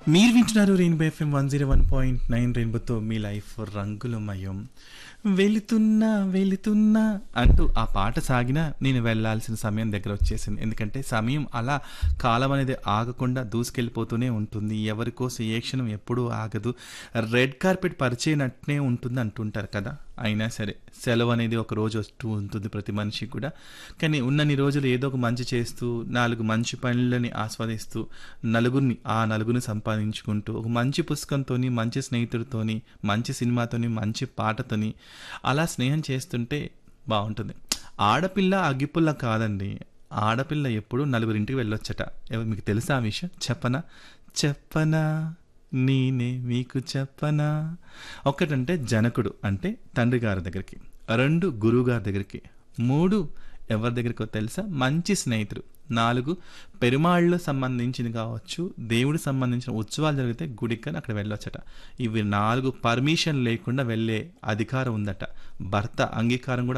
మీరు వింటున్నారు Rainbow FM one zero one point nine రెయిన్బోతో మీ లైఫ్ రంగులమయం వెళుతున్నా వెళుతున్నా అంటూ ఆ పాట సాగినా నేను వెళ్ళాల్సిన సమయం దగ్గర వచ్చేసింది ఎందుకంటే సమయం అలా కాలం అనేది ఆగకుండా దూసుకెళ్ళిపోతూనే ఉంటుంది ఎవరి కోసం ఏ క్షణం ఎప్పుడూ ఆగదు రెడ్ కార్పెట్ పరిచయనట్నే ఉంటుంది అంటుంటారు కదా అయినా సరే సెలవు అనేది ఒక రోజు వస్తూ ఉంటుంది ప్రతి మనిషికి కూడా కానీ ఉన్నన్ని రోజులు ఏదో ఒక మంచి చేస్తూ నాలుగు మంచి పనులని ఆస్వాదిస్తూ నలుగురిని ఆ నలుగురిని సంపాదించుకుంటూ ఒక మంచి పుస్తకంతోని మంచి స్నేహితుడితోని మంచి సినిమాతోని మంచి పాటతోని అలా స్నేహం చేస్తుంటే బాగుంటుంది ఆడపిల్ల అగ్గిపుల్ల కాదండి ఆడపిల్ల ఎప్పుడు నలుగురింటికి వెళ్ళొచ్చట ఎవ- మీకు తెలుసా ఆ విషయం చెప్పనా చెప్పనా నేనే మీకు చెప్పనా ఒకటంటే జనకుడు అంటే తండ్రి గారి దగ్గరికి రెండు గురువు గారి దగ్గరికి మూడు ఎవరి దగ్గరికో తెలుసా మంచి స్నేహితుడు నాలుగు పెరుమాళ్ళు సంబంధించింది కావచ్చు దేవుడికి సంబంధించిన ఉత్సవాలు జరిగితే గుడికని అక్కడ వెళ్ళొచ్చట ఇవి నాలుగు పర్మిషన్ లేకుండా వెళ్ళే అధికారం ఉందట భర్త అంగీకారం కూడా